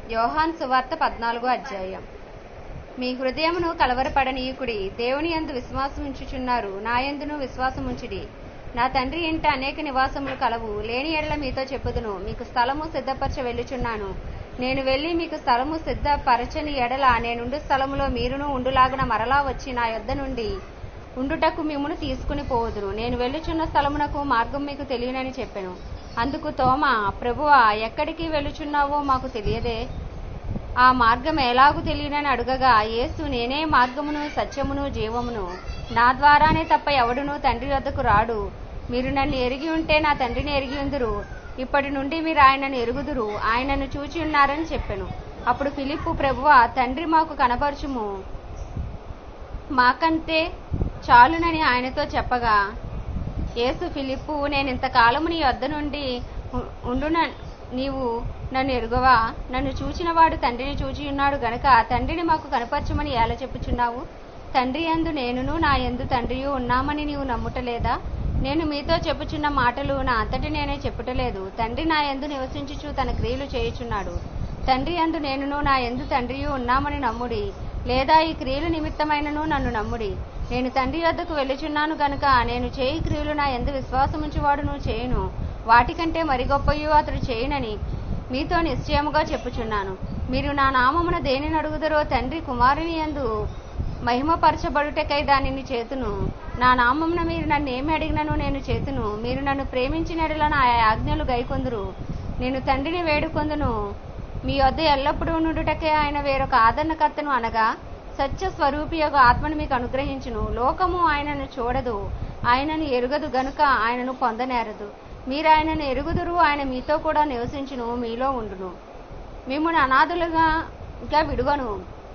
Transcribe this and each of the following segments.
యోహాన్ సువార్త పద్నాలుగో అధ్యాయం మీ హృదయమును కలవరపడనీయుకుడి దేవుని యందు విశ్వాసముంచుచున్నారు నా యందును విశ్వాసముంచుడి నా తండ్రి ఇంట అనేక నివాసములు కలవు లేని ఎడల మీతో చెప్పుదును మీకు స్థలము సిద్ధపరచ వెళ్ళుచున్నాను నేను వెళ్ళి మీకు స్థలము సిద్ధపరచని ఎడల నేనుండు స్థలములో మీరును ఉండులాగున మరలా వచ్చి నా యొద్ద నుండి ఉండుటకు మిమ్మును తీసుకుని పోవుదును నేను వెళ్ళుచున్న స్థలమునకు మార్గం మీకు తెలియనని చెప్పెను అందుకు తోమ ప్రభువా ఎక్కడికి వెళ్ళుచున్నావో మాకు తెలియదే ఆ మార్గం ఎలాగు తెలియనని అడుగగా యేసు నేనే మార్గమును సత్యమును జీవమును నా ద్వారానే తప్ప ఎవడును తండ్రి వద్దకు రాడు మీరు నన్ను ఎరిగి ఉంటే నా తండ్రిని ఎరిగి ఉందురు ఇప్పటి నుండి మీరు ఆయనను ఎరుగుదురు ఆయనను చూచి ఉన్నారని చెప్పెను అప్పుడు ఫిలిప్పు ప్రభువా తండ్రి మాకు కనపరచుము మాకంతే చాలునని ఆయనతో చెప్పగా యేసు ఫిలిప్పు నేను ఇంతకాలము నీ వద్ద నుండి ఉ- ఉండున నీవు నన్ను ఎరుగవా నన్ను చూచినవాడు తండ్రిని చూచి ఉన్నాడు గనక తండ్రిని మాకు కనపరచమని ఎలా చెప్పుచున్నావు తండ్రి యందు నేనును నా యందు తండ్రియు ఉన్నామని నీవు నమ్ముటలేదా నేను మీతో చెప్పుచున్న మాటలు నా అంతటి నేనే చెప్పుటలేదు తండ్రి నా యందు నివసించుచు తన క్రియలు చేయుచున్నాడు తండ్రి యందు నేనును నా యందు తండ్రియు ఉన్నామని నమ్ముడి లేదా ఈ క్రియలు నిమిత్తమైనను నన్ను నమ్ముడి నేను తండ్రి వద్దకు వెళ్ళుచున్నాను గనుక నేను చేయి క్రియలు నా ఎందు విశ్వాసముంచువాడును చేయును వాటికంటే మరి గొప్పయు అతడు చేయునని మీతో నిశ్చయముగా చెప్పుచున్నాను మీరు నా నామమున దేనిని అడుగుదరో తండ్రి కుమారుని యందు మహిమపరచబడుటకై దానిని చేతును నా నామమున మీరు నన్ను ఏమి అడిగినను నేను చేతును మీరు నన్ను ప్రేమించినడల నా ఆజ్ఞలు గైకొందురు నేను తండ్రిని వేడుకొందును మీ వద్ద ఎల్లప్పుడూ నుండుటకే ఆయన వేరొక ఆదరణకర్తను అనగా సత్య స్వరూపి యొక్క ఆత్మను మీకు అనుగ్రహించును లోకము ఆయనను చూడదు ఆయనను ఎరుగదు గనుక ఆయనను పొందనేరదు మీరు ఆయనను ఎరుగుదురు ఆయన మీతో కూడా నివసించును మీలో ఉండును మిమ్మల్ని అనాథులుగా ఇంకా విడువను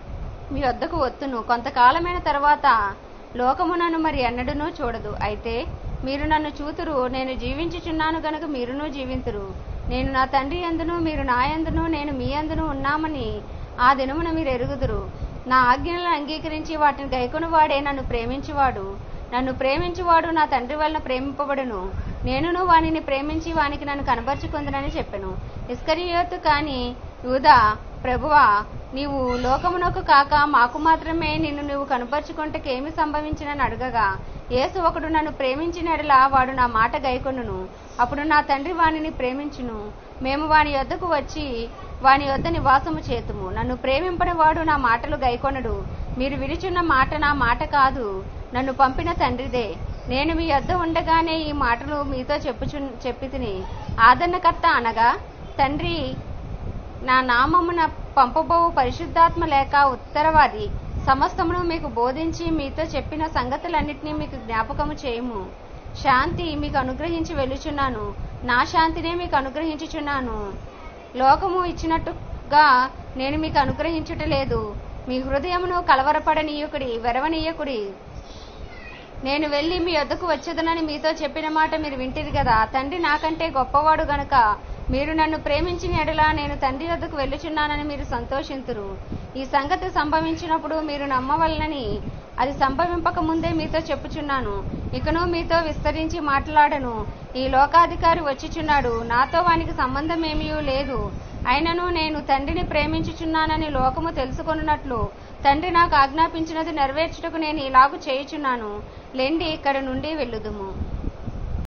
మీ వద్దకు వత్తును కొంతకాలమైన తర్వాత లోకము నన్ను మరి ఎన్నడూనూ చూడదు అయితే మీరు నన్ను చూతురు నేను జీవించుచున్నాను గనుక మీరును జీవింతురు నేను నా తండ్రి ఎందును మీరు నా ఎందును నేను మీ ఎందును ఉన్నామని ఆ దినమున మీరు ఎరుగుదురు నా ఆజ్ఞలను అంగీకరించి వాటిని గైకొను వాడే నన్ను ప్రేమించువాడు నన్ను ప్రేమించువాడు నా తండ్రి వలన ప్రేమింపబడును నేనును వానిని ప్రేమించి వానికి నన్ను కనబరుచుకుందనని చెప్పెను ఇస్కరియోతు కాని యూదా ప్రభువా నీవు లోకమునకు కాక మాకు మాత్రమే నిన్ను నువ్వు కనపరుచుకుంటకేమి సంభవించినని అడగగా యేసు ఒకడు నన్ను ప్రేమించినడలా వాడు నా మాట గైకొనును అప్పుడు నా తండ్రి వానిని ప్రేమించును మేము వాని యొద్దకు వచ్చి వాని యొద్ద నివాసము చేతుము నన్ను ప్రేమింపని వాడు నా మాటలు గైకొనడు మీరు విడిచున్న మాట నా మాట కాదు నన్ను పంపిన తండ్రిదే నేను మీ యొద్ద ఉండగానే ఈ మాటలు మీతో చెప్పుచు చెప్పి తిని ఆదరణకర్త అనగా తండ్రి నా నామమున పంపబోవు పరిశుద్ధాత్మ లేక ఉత్తరవాది సమస్తమును మీకు బోధించి మీతో చెప్పిన సంగతులన్నిటినీ మీకు జ్ఞాపకము చేయము శాంతి మీకు అనుగ్రహించి వెళ్ళుచున్నాను నా శాంతినే మీకు అనుగ్రహించుచున్నాను లోకము ఇచ్చినట్టుగా నేను మీకు అనుగ్రహించుటలేదు మీ హృదయమును కలవరపడనీయకుడి వెరవనీయకుడి నేను వెళ్ళి మీ వద్దకు వచ్చేదనని మీతో చెప్పిన మాట మీరు వింటిరి కదా తండ్రి నాకంటే గొప్పవాడు గనుక మీరు నన్ను ప్రేమించిన ఎడలా నేను తండ్రి వద్దకు వెళ్ళుచున్నానని మీరు సంతోషింతురు ఈ సంగతి సంభవించినప్పుడు మీరు నమ్మవలనని అది సంభవింపక ముందే మీతో చెప్పుచున్నాను ఇకను మీతో విస్తరించి మాట్లాడను ఈ లోకాధికారి వచ్చిచున్నాడు నాతో వానికి సంబంధం ఏమీ లేదు అయినను నేను తండ్రిని ప్రేమించుచున్నానని లోకము తెలుసుకొనున్నట్లు తండ్రి నాకు ఆజ్ఞాపించినది నెరవేర్చుటకు నేను ఇలాగు చేయుచున్నాను లెండి ఇక్కడ నుండి వెళ్ళుదుము